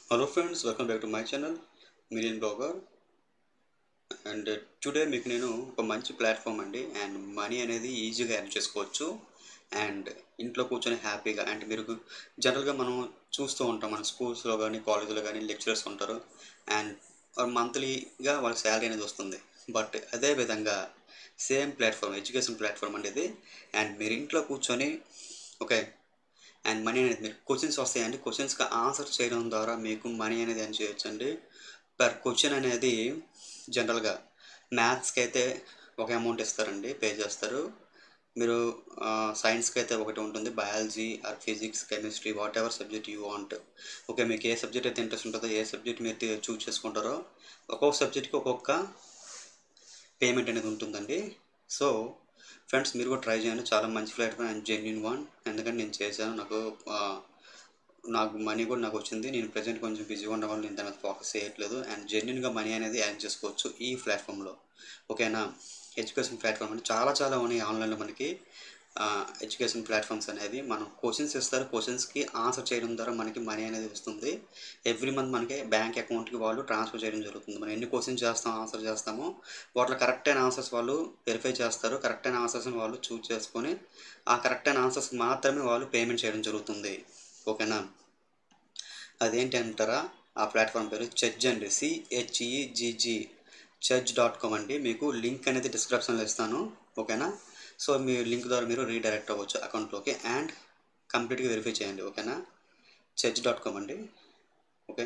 hello friends welcome back to my channel Million Blogger and today మీకు నేను ఒక మంచి ప్లాట్ఫామ్ అండి అండ్ మనీ అనేది ఈజీగా ఎర్న్ చేసుకోవచ్చు అండ్ ఇంట్లో కూర్చొని హ్యాపీగా అండ్ మీరు జనరల్గా మనం చూస్తూ ఉంటాం మన స్కూల్స్లో కానీ కాలేజీలో కానీ లెక్చరర్స్ ఉంటారు అండ్ మంత్లీగా వాళ్ళ శాలరీ అనేది వస్తుంది బట్ అదే విధంగా సేమ్ ప్లాట్ఫామ్ ఎడ్యుకేషన్ ప్లాట్ఫామ్ అనేది అండ్ మీరు ఇంట్లో కూర్చొని ఓకే అండ్ మనీ అనేది మీరు క్వశ్చన్స్ వస్తాయండి క్వశ్చన్స్కి ఆన్సర్ చేయడం ద్వారా మీకు మనీ అనేది ఎర్న్ చేయొచ్చండి పర్ క్వశ్చన్ అనేది జనరల్గా మ్యాథ్స్కి అయితే ఒక అమౌంట్ ఇస్తారండి పే చేస్తారు మీరు సైన్స్కి అయితే ఒకటి ఉంటుంది biology or physics chemistry whatever subject you want okay మీకు ఏ సబ్జెక్ట్ అయితే ఇంట్రెస్ట్ ఉంటుందో ఏ సబ్జెక్ట్ మీరు చూస్ చేసుకుంటారో ఒక్కొక్క సబ్జెక్ట్కి ఒక్కొక్క పేమెంట్ అనేది ఉంటుందండి సో ఫ్రెండ్స్ మీరు కూడా ట్రై చేయండి చాలా మంచి ప్లాట్ఫామ్ అండ్ జెన్యున్ వన్ ఎందుకంటే నేను చేశాను నాకు ఆ, నాకు మనీ కూడా నాకు వచ్చింది నేను ప్రజెంట్ కొంచెం బిజీగా ఉండడం వల్ల నేను దాని మీద ఫోకస్ చేయట్లేదు అండ్ జెన్యున్గా మనీ అనేది యాడ్ చేసుకోవచ్చు ఈ ప్లాట్ఫామ్లో ఓకేనా ఎడ్యుకేషన్ ప్లాట్ఫామ్ అంటే చాలా చాలా ఉన్నాయి ఆన్లైన్లో మనకి ఎడ్యుకేషన్ ప్లాట్ఫామ్స్ అనేవి మనం క్వశ్చన్స్ ఇస్తారు క్వశ్చన్స్కి ఆన్సర్ చేయడం ద్వారా మనకి మనీ అనేది వస్తుంది ఎవ్రీ మంత్ మనకి బ్యాంక్ అకౌంట్కి వాళ్ళు ట్రాన్స్ఫర్ చేయడం జరుగుతుంది మనం ఎన్ని క్వశ్చన్స్ చేస్తాం ఆన్సర్ చేస్తామో వాటిలో కరెక్ట్ అయిన ఆన్సర్స్ వాళ్ళు వెరిఫై చేస్తారు కరెక్ట్ అయిన ఆన్సర్స్ని వాళ్ళు చూస్ చేసుకొని ఆ కరెక్ట్ అయిన ఆన్సర్స్ మాత్రమే వాళ్ళు పేమెంట్ చేయడం జరుగుతుంది ఓకేనా అదేంటి అంటారా ఆ ప్లాట్ఫామ్ పేరు చెజ్ అండి సిహెచ్ఈజిజి చెజ్ డాట్ కామ్ అండి మీకు లింక్ అనేది డిస్క్రిప్షన్లో ఇస్తాను ఓకేనా సో మీ లింక్ ద్వారా మీరు రీడైరెక్ట్ అవ్వచ్చు అకౌంట్లోకి అండ్ కంప్లీట్గా వెరిఫై చేయండి ఓకేనా చెజ్ డాట్ కామ్ అండి ఓకే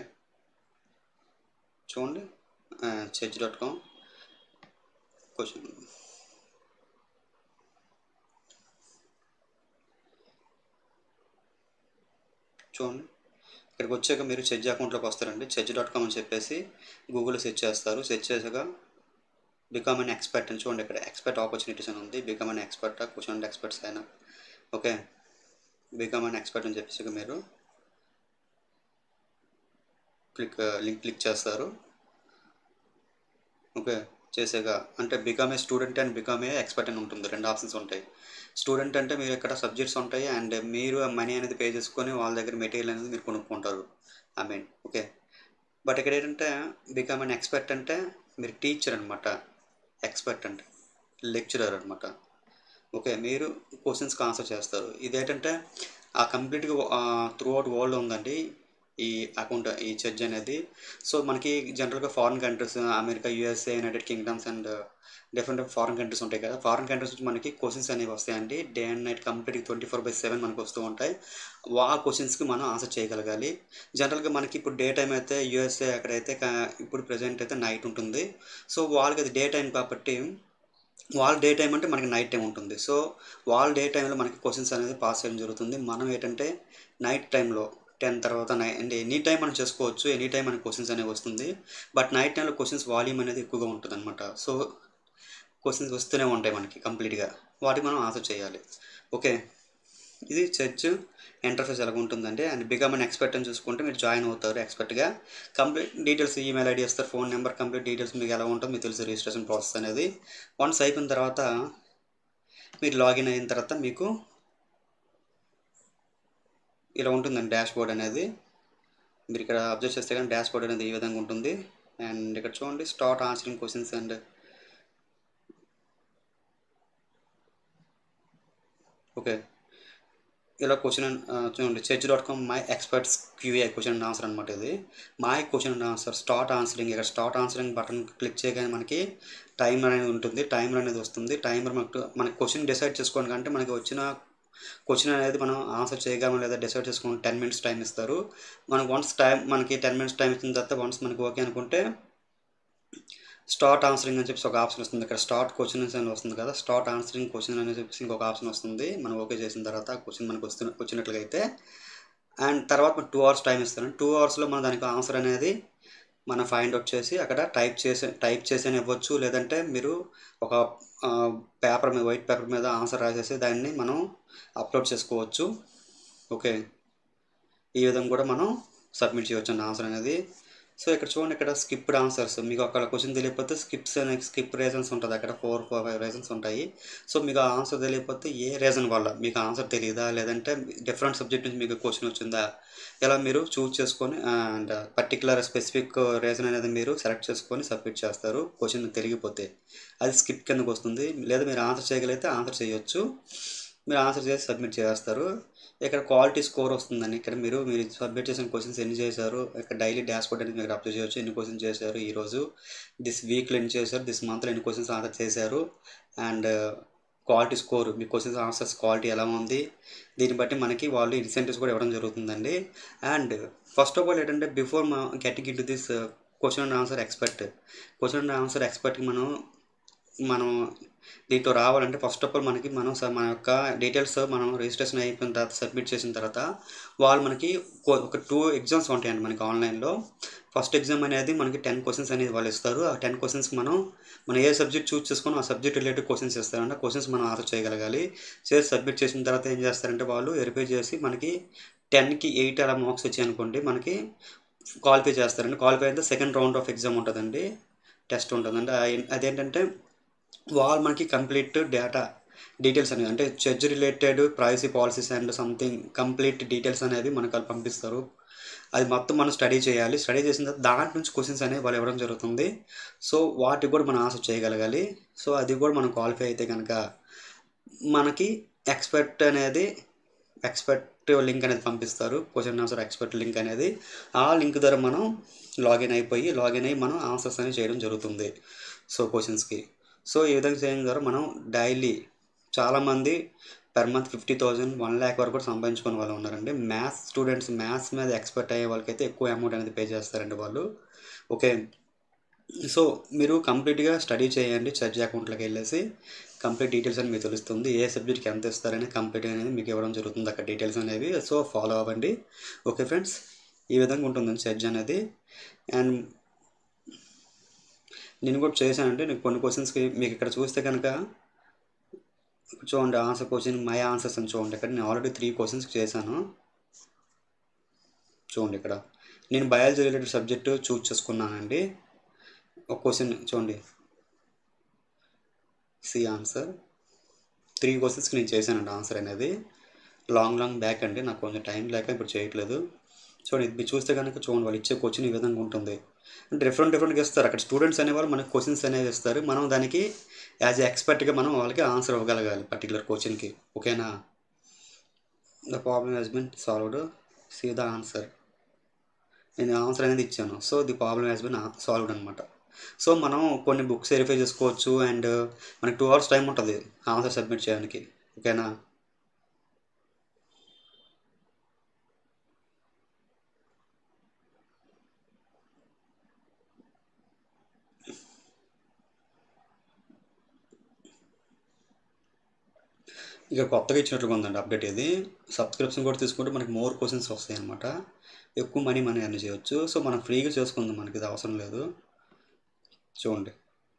చూడండి చెజ్ డాట్ కామ్ క్వశ్చన్ చూడండి ఇక్కడికి వచ్చాక మీరు చెజ్ అకౌంట్లోకి వస్తారండి చెజ్ డాట్ కామ్ అని చెప్పేసి గూగుల్లో సెర్చ్ చేస్తారు సెర్చ్ చేసాక బికమ్ అన్ ఎక్స్పర్ట్ అని చూడండి ఇక్కడ ఎక్స్పర్ట్ ఆపర్చునిటీస్ అని ఉంది become an expert question experts అయినా ఓకే బికమ్ అన్ ఎక్స్పర్ట్ అని చెప్పేసి మీరు క్లిక్ లింక్ క్లిక్ చేస్తారు ఓకే చేసాక అంటే become a student and become a expert అని ఉంటుంది రెండు ఆప్షన్స్ ఉంటాయి స్టూడెంట్ అంటే మీరు ఇక్కడ సబ్జెక్ట్స్ ఉంటాయి అండ్ మీరు మనీ అనేది పే చేసుకొని వాళ్ళ దగ్గర మెటీరియల్ అనేది మీరు కొనుక్కుంటారు ఐ మీన్ ఓకే బట్ ఇక్కడ ఏంటంటే బికమ్ అన్ ఎక్స్పర్ట్ అంటే మీరు టీచర్ అనమాట ఎక్స్పర్ట్ అంటే లెక్చరర్ అనమాట ఓకే మీరు క్వశ్చన్స్కి ఆన్సర్ చేస్తారు ఇదేంటంటే ఆ కంప్లీట్గా త్రూ అవుట్ వరల్డ్ ఉందండి ఈ అకౌంట్ ఈ చర్చ్ అనేది సో మనకి జనరల్గా foreign countries America USA United Kingdoms and different foreign countries ఉంటాయి కదా ఫారిన్ కంట్రీస్ నుంచి మనకి క్వశ్చన్స్ అనేవి వస్తాయండి day and night complete twenty four by seven మనకు వస్తూ ఉంటాయి ఆ క్వశ్చన్స్కి మనం ఆన్సర్ చేయగలగాలి జనరల్గా మనకి ఇప్పుడు డే టైం అయితే యూఎస్ఏ అక్కడైతే క- ఇప్పుడు ప్రజెంట్ అయితే నైట్ ఉంటుంది సో వాళ్ళకి అది డే టైం కాబట్టి వాళ్ళ డే టైం అంటే మనకి నైట్ టైం ఉంటుంది సో వాళ్ళ డే టైంలో మనకి క్వశ్చన్స్ అనేది పాస్ చేయడం జరుగుతుంది మనం ఏంటంటే నైట్ టైంలో టెన్ తర్వాత నై అంటే ఎనీ టైం మనం చేసుకోవచ్చు ఎనీ టైం మనకి క్వశ్చన్స్ అనేవి వస్తుంది బట్ నైట్ టైంలో క్వశ్చన్స్ వాల్యూమ్ అనేది ఎక్కువగా ఉంటుంది అనమాట సో క్వశ్చన్స్ వస్తూనే ఉంటాయి మనకి కంప్లీట్గా వాటికి మనం ఆన్సర్ చేయాలి ఓకే ఇది చర్చ్ ఇంటర్ఫేస్ ఎలా ఉంటుందంటే అండ్ బికమ్ అన్ ఎక్స్పర్ట్ అని చూసుకుంటే మీరు జాయిన్ అవుతారు ఎక్స్పర్ట్గా కంప్లీట్ డీటెయిల్స్ ఈమెయిల్ ఐడి ఇస్తారు ఫోన్ నెంబర్ కంప్లీట్ డీటెయిల్స్ మీకు ఎలా ఉంటుందో మీకు తెలుసు రిజిస్ట్రేషన్ ప్రాసెస్ అనేది వన్స్ అయిపోయిన తర్వాత మీరు లాగిన్ అయిన తర్వాత మీకు ఇలా ఉంటుందండి డాష్ బోర్డ్ అనేది మీరు ఇక్కడ అబ్జర్వ్ చేస్తే కానీ డాష్ బోర్డ్ అనేది ఈ విధంగా ఉంటుంది అండ్ ఇక్కడ చూడండి start answering questions and okay ఇలా క్వశ్చన్ చూడండి చెర్చ్ dot com my experts Q A question and answer అనమాట ఇది my question and answer start answering ఇక్కడ స్టార్ట్ ఆన్సరింగ్ బటన్ క్లిక్ చేయగానే మనకి టైమర్ అనేది ఉంటుంది టైమర్ అనేది వస్తుంది టైమర్ మనకు మనకి క్వశ్చన్ డిసైడ్ చేసుకోవడానికి అంటే మనకి వచ్చిన క్వశ్చన్ అనేది మనం ఆన్సర్ చేయగలమా లేదా డిసైడ్ చేసుకుని టెన్ మినిట్స్ టైం ఇస్తారు మనకు వన్స్ టైం మనకి టెన్ మినిట్స్ టైం ఇచ్చిన తర్వాత వన్స్ మనకి ఓకే అనుకుంటే స్టార్ట్ ఆన్సరింగ్ అని చెప్పేసి ఒక ఆప్షన్ వస్తుంది ఇక్కడ స్టార్ట్ క్వశ్చన్స్ అని వస్తుంది కదా స్టార్ట్ ఆన్సరింగ్ క్వశ్చన్ అని చెప్పేసి ఇంకొక ఆప్షన్ వస్తుంది మనం ఓకే చేసిన తర్వాత క్వశ్చన్ మనకు వస్తున్న వచ్చినట్లుగా అయితే అండ్ తర్వాత మనం టూ అవర్స్ టైం ఇస్తాను టూ అవర్స్లో మనం దానికి ఆన్సర్ అనేది మనం ఫైండ్ అవుట్ చేసి అక్కడ టైప్ చేసి టైప్ చేసి ఇవ్వచ్చు లేదంటే మీరు ఒక పేపర్ మీద వైట్ పేపర్ మీద ఆన్సర్ రాసేసి దాన్ని మనం అప్లోడ్ చేసుకోవచ్చు ఓకే ఈ విధంగా కూడా మనం సబ్మిట్ చేయవచ్చు అండి ఆన్సర్ అనేది సో ఇక్కడ చూడండి ఇక్కడ స్కిప్డ్ ఆన్సర్స్ మీకు అక్కడ క్వశ్చన్ తెలియకపోతే స్కిప్స్ అనే స్కిప్ రీజన్స్ ఉంటుంది అక్కడ ఫోర్ ఫోర్ ఫైవ్ రీజన్స్ ఉంటాయి సో మీకు ఆ ఆన్సర్ తెలియకపోతే ఏ రీజన్ వల్ల మీకు ఆన్సర్ తెలియదా లేదంటే డిఫరెంట్ సబ్జెక్ట్ నుంచి మీకు క్వశ్చన్ వచ్చిందా ఇలా మీరు చూస్ చేసుకొని అండ్ పర్టికులర్ స్పెసిఫిక్ రీజన్ అనేది మీరు సెలెక్ట్ చేసుకొని సబ్మిట్ చేస్తారు క్వశ్చన్ తెలియకపోతే అది స్కిప్ కిందకు వస్తుంది లేదా మీరు ఆన్సర్ చేయగలిగితే ఆన్సర్ చేయొచ్చు మీరు ఆన్సర్ చేసి సబ్మిట్ చేస్తారు ఇక్కడ క్వాలిటీ స్కోర్ వస్తుందండి ఇక్కడ మీరు మీరు సబ్మిట్ చేసిన క్వశ్చన్స్ ఎన్ని చేశారు ఇక్కడ డైలీ డాష్ బోర్డ్ అనేది మీరు అప్లై చేయొచ్చు ఎన్ని క్వశ్చన్స్ చేశారు ఈరోజు దిస్ వీక్లో ఎన్ని చేశారు దిస్ మంత్లో ఎన్ని క్వశ్చన్స్ ఆన్సర్ చేశారు అండ్ క్వాలిటీ స్కోర్ మీ క్వశ్చన్స్ ఆన్సర్స్ క్వాలిటీ ఎలా ఉంది దీన్ని బట్టి మనకి వాళ్ళు ఇన్సెంటివ్స్ కూడా ఇవ్వడం జరుగుతుందండి అండ్ ఫస్ట్ ఆఫ్ ఆల్ ఏంటంటే బిఫోర్ మా getting into this question and answer expert question and answer ఎక్స్పర్ట్కి మనం మనం దీంట్లో రావాలంటే ఫస్ట్ ఆఫ్ ఆల్ మనకి మనం స- మన యొక్క డీటెయిల్స్ మనం రిజిస్ట్రేషన్ అయిపోయిన తర్వాత సబ్మిట్ చేసిన తర్వాత వాళ్ళు మనకి కొ- ఒక టూ ఎగ్జామ్స్ ఉంటాయండి మనకి ఆన్లైన్లో ఫస్ట్ ఎగ్జామ్ అనేది మనకి టెన్ క్వశ్చన్స్ అనేది వాళ్ళు ఇస్తారు ఆ టెన్ క్వశ్చన్స్కి మనం మనం ఏ సబ్జెక్ట్ చూస్ చేసుకొని ఆ సబ్జెక్ట్ రిలేటెడ్ క్వశ్చన్స్ ఇస్తారంటే క్వశ్చన్స్ మనం ఆన్సర్ చేయగలగాలి చేసి సబ్మిట్ చేసిన తర్వాత ఏం చేస్తారంటే వాళ్ళు వెరిఫై చేసి మనకి టెన్కి ఎయిట్ అలా మార్క్స్ వచ్చాయి అనుకోండి మనకి క్వాలిఫై చేస్తారండి క్వాలిఫై అయితే సెకండ్ రౌండ్ ఆఫ్ ఎగ్జామ్ ఉంటుందండి టెస్ట్ ఉంటుందండి ఆ- అదేంటంటే వాళ్ళు మనకి కంప్లీట్ డేటా డీటెయిల్స్ అనేవి అంటే judge related privacy policies and something complete details అనేవి మనకు వాళ్ళు పంపిస్తారు అది మొత్తం మనం స్టడీ చేయాలి స్టడీ చేసిన తర్వాత దాంట్ నుంచి క్వశ్చన్స్ అనేవి వాళ్ళు ఇవ్వడం జరుగుతుంది సో వాటికి కూడా మనం ఆన్సర్ చేయగలగాలి సో అది కూడా మనం క్వాలిఫై అయితే కనుక మనకి ఎక్స్పర్ట్ అనేది ఎక్స్పర్ట్ లింక్ అనేది పంపిస్తారు క్వశ్చన్ ఆన్సర్ ఎక్స్పర్ట్ లింక్ అనేది ఆ లింక్ ద్వారా మనం లాగిన్ అయిపోయి లాగిన్ అయ్యి మనం ఆన్సర్స్ అనేవి చేయడం జరుగుతుంది సో క్వశ్చన్స్కి సో ఈ విధంగా చేయడం ద్వారా మనం డైలీ చాలామంది per month fifty thousand one lakh వరకు కూడా సంపాదించుకునే వాళ్ళు ఉన్నారండి మ్యాథ్స్ స్టూడెంట్స్ మ్యాథ్స్ మీద ఎక్స్పర్ట్ అయ్యే వాళ్ళకైతే ఎక్కువ అమౌంట్ అనేది పే చేస్తారండి వాళ్ళు ఓకే సో మీరు కంప్లీట్గా స్టడీ చేయండి చర్చ్ అకౌంట్లోకి వెళ్ళేసి కంప్లీట్ డీటెయిల్స్ అని మీకు తెలుస్తుంది ఏ సబ్జెక్ట్కి ఎంత ఇస్తారని కంప్లీట్ అనేది మీకు ఇవ్వడం జరుగుతుంది అక్కడ డీటెయిల్స్ అనేవి సో ఫాలో అవ్వండి ఓకే ఫ్రెండ్స్ ఈ విధంగా ఉంటుందండి చర్చ్ అనేది అండ్ నేను కూడా చేశానంటే నేను కొన్ని క్వశ్చన్స్కి మీకు ఇక్కడ చూస్తే కనుక చూడండి ఆన్సర్ క్వశ్చన్ మై ఆన్సర్స్ అని చూడండి ఇక్కడ నేను ఆల్రెడీ త్రీ క్వశ్చన్స్కి చేశాను చూడండి ఇక్కడ నేను బయాలజీ రిలేటెడ్ సబ్జెక్ట్ చూస్ చేసుకున్నానండి ఒక క్వశ్చన్ చూడండి సి ఆన్సర్ త్రీ క్వశ్చన్స్కి నేను చేశానండి ఆన్సర్ అనేది లాంగ్ లాంగ్ బ్యాక్ అండి నాకు కొంచెం టైం లేక ఇప్పుడు చేయట్లేదు చూడండి ఇది చూస్తే కనుక చూడండి వాళ్ళు ఇచ్చే క్వశ్చన్ ఈ విధంగా ఉంటుంది అంటే డిఫరెంట్ డిఫరెంట్గా ఇస్తారు అక్కడ స్టూడెంట్స్ అనేవాళ్ళు మనకి క్వశ్చన్స్ అనేవి ఇస్తారు మనం దానికి యాజ్ ఎ ఎక్స్పర్ట్గా మనం వాళ్ళకి ఆన్సర్ ఇవ్వగలగాలి పర్టికులర్ క్వశ్చన్కి ఓకేనా the problem has been solved see the answer నేను ఆన్సర్ అనేది ఇచ్చాను so the problem has been solved అనమాట సో మనం కొన్ని బుక్స్ వెరిఫై చేసుకోవచ్చు అండ్ మనకి టూ అవర్స్ టైం ఉంటుంది ఆన్సర్ సబ్మిట్ చేయడానికి ఓకేనా ఇక కొత్తగా ఇచ్చినట్లుగా ఉందండి అప్డేట్ ఇది సబ్స్క్రిప్షన్ కూడా తీసుకుంటే మనకి మోర్ క్వశ్చన్స్ వస్తాయి అనమాట ఎక్కువ మనీ మనీ అన్ని చేయొచ్చు సో మనం ఫ్రీగా చేసుకుందాం మనకి ఇది అవసరం లేదు చూడండి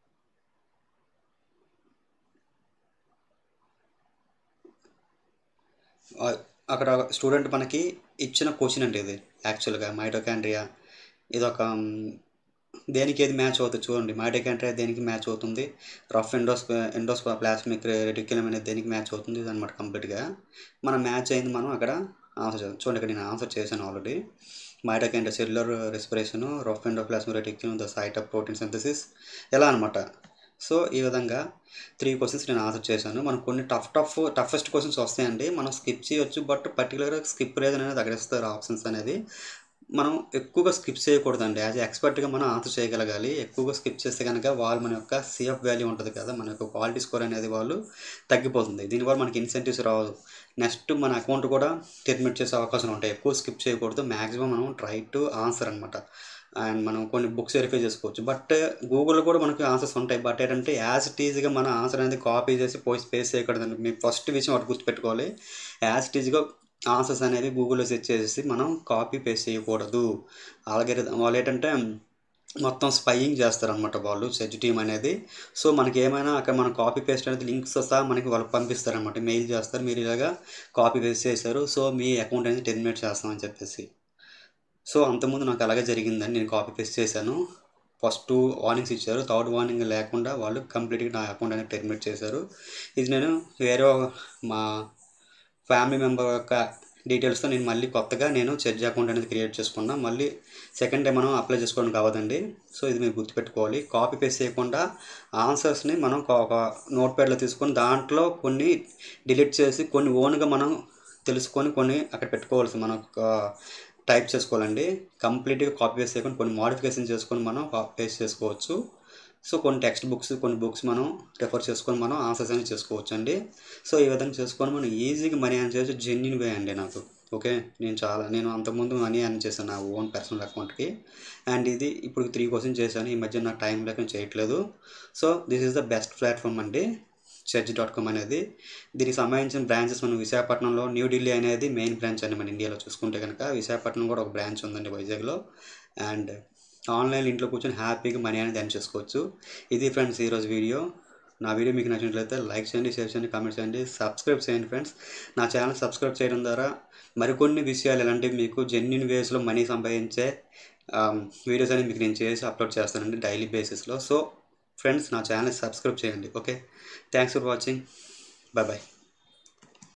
ఆ- అక్కడ స్టూడెంట్ మనకి ఇచ్చిన క్వశ్చన్ అండి ఇది యాక్చువల్గా మైటోకాండ్రియా ఇది ఒక మ్, దేనికి ఏది మ్యాచ్ అవుతుంది చూడండి మైటోకాండ్రియా దేనికి మ్యాచ్ అవుతుంది రఫ్ ఎండోస్ ఎండోస్ ప్లాస్మిక్ రెటిక్యులం అనేది దేనికి మ్యాచ్ అవుతుంది ఇది అనమాట కంప్లీట్గా మనం మ్యాచ్ అయింది మనం అక్కడ ఆన్సర్ చేద్దాం చూడండి ఇక్కడ నేను ఆన్సర్ చేశాను already mitochondria cellular respiration rough endoplasmic reticulum the site of protein synthesis ఎలా అనమాట సో ఈ విధంగా త్రీ క్వశ్చన్స్ నేను ఆన్సర్ చేశాను మనకు కొన్ని టఫ్ టఫ్ టఫెస్ట్ క్వశ్చన్స్ వస్తాయండి మనం స్కిప్ చేయొచ్చు బట్ పర్టికులర్గా స్కిప్ రీజన్ అనేది అక్కడ ఇస్తారు ఆప్షన్స్ అనేది మనం ఎక్కువగా స్కిప్ చేయకూడదండి యాజ్ ఎక్స్పర్ట్గా మనం ఆన్సర్ చేయగలగాలి ఎక్కువగా స్కిప్ చేస్తే కనుక వాళ్ళు మన యొక్క సిఎఫ్ వాల్యూ ఉంటుంది కదా మన యొక్క క్వాలిటీ స్కోర్ అనేది వాళ్ళు తగ్గిపోతుంది దీనివల్ల మనకి ఇన్సెంటివ్స్ రావు నెక్స్ట్ మన అకౌంట్ కూడా టెర్మినేట్ చేసే అవకాశం ఉంటాయి ఎక్కువ స్కిప్ చేయకూడదు మ్యాక్సిమం మనం ట్రై టు ఆన్సర్ అనమాట అండ్ మనం కొన్ని బుక్స్ వెరిఫై చేసుకోవచ్చు బట్ గూగుల్లో కూడా మనకి ఆన్సర్స్ ఉంటాయి బట్ ఏంటంటే యాజ్ ఇట్ ఈజ్గా మన ఆన్సర్ అనేది కాపీ చేసి పోస్ట్ పేస్ట్ చేయకూడదండి మీ ఫస్ట్ విషయం ఒకటి గుర్తుపెట్టుకోవాలి యాజ్ ఇట్ ఈజ్గా ఆన్సర్స్ అనేవి గూగుల్లో సెర్చ్ చేసి మనం కాపీ పేస్ట్ చేయకూడదు అలాగే వాళ్ళు ఏంటంటే మొత్తం స్పైయింగ్ చేస్తారనమాట వాళ్ళు సెర్చ్ టీమ్ అనేది సో మనకి ఏమైనా అక్కడ మనం కాపీ పేస్ట్ అనేది లింక్స్ సహా మనకి వాళ్ళు పంపిస్తారనమాట మెయిల్ చేస్తారు మీరు ఇలాగా కాపీ పేస్ట్ చేశారు సో మీ అకౌంట్ అనేది టెర్మినేట్ చేస్తామని చెప్పేసి సో అంతకుముందు నాకు అలాగే జరిగిందని నేను కాపీ పేస్ట్ చేశాను ఫస్ట్ టూ వార్నింగ్స్ ఇచ్చారు థర్డ్ వార్నింగ్ లేకుండా వాళ్ళు కంప్లీట్గా నా అకౌంట్ అనేది టెర్మినేట్ చేశారు ఇది నేను వేరే మా ఫ్యామిలీ మెంబర్ యొక్క డీటెయిల్స్తో నేను మళ్ళీ కొత్తగా నేను చెర్జ్ అకౌంట్ అనేది క్రియేట్ చేసుకున్నా మళ్ళీ సెకండ్ టైం మనం అప్లై చేసుకోవడం కావదండి సో ఇది మీరు గుర్తుపెట్టుకోవాలి కాపీ పేస్ట్ చేయకుండా ఆన్సర్స్ని మనం ఒక నోట్ ప్యాడ్లో తీసుకొని దాంట్లో కొన్ని డిలీట్ చేసి కొన్ని ఓన్గా మనం తెలుసుకొని కొన్ని అక్కడ పెట్టుకోవాల్సి మనం టైప్ చేసుకోవాలండి కంప్లీట్గా కాపీ పేస్ట్ చేయకుండా కొన్ని మోడిఫికేషన్ చేసుకొని మనం కాపీ పేస్ట్ చేసుకోవచ్చు సో కొన్ని టెక్స్ట్ బుక్స్ కొన్ని బుక్స్ మనం రెఫర్ చేసుకొని మనం ఆన్సర్స్ అనేది చేసుకోవచ్చు అండి సో ఈ విధంగా చేసుకొని మనం ఈజీగా మనీ అని చేయొచ్చు జెన్యున్ వే అండి నాకు ఓకే నేను చాలా నేను అంతకుముందు మనీ అని చేశాను నా ఓన్ పర్సనల్ అకౌంట్కి అండ్ ఇది ఇప్పుడు త్రీ క్వశ్చన్ చేశాను ఈ మధ్య నాకు టైం లేక నేను చేయట్లేదు so this is the best platform అండి చర్చ్ డాట్ కామ్ అనేది దీనికి సంబంధించిన బ్రాంచెస్ మనం విశాఖపట్నంలో న్యూఢిల్లీ అనేది మెయిన్ బ్రాంచ్ అండి మన ఇండియాలో చూసుకుంటే కనుక విశాఖపట్నం కూడా ఒక బ్రాంచ్ ఉందండి వైజాగ్లో అండ్ ఆన్లైన్ ఇంట్లో కూర్చొని హ్యాపీగా మనీ అనేది ఎర్న్ చేసుకోవచ్చు ఇది ఫ్రెండ్స్ ఈరోజు వీడియో నా వీడియో మీకు నచ్చినట్లయితే లైక్ చేయండి షేర్ చేయండి కామెంట్ చేయండి సబ్స్క్రైబ్ చేయండి ఫ్రెండ్స్ నా ఛానల్ సబ్స్క్రైబ్ చేయడం ద్వారా మరికొన్ని విషయాలు ఎలాంటివి మీకు జెన్యున్ వేస్లో మనీ సంపాదించే వీడియోస్ అనేది మీకు నేను చేసి అప్లోడ్ చేస్తానండి డైలీ బేసిస్లో సో ఫ్రెండ్స్ నా ఛానల్ సబ్స్క్రైబ్ చేయండి okay thanks for watching bye bye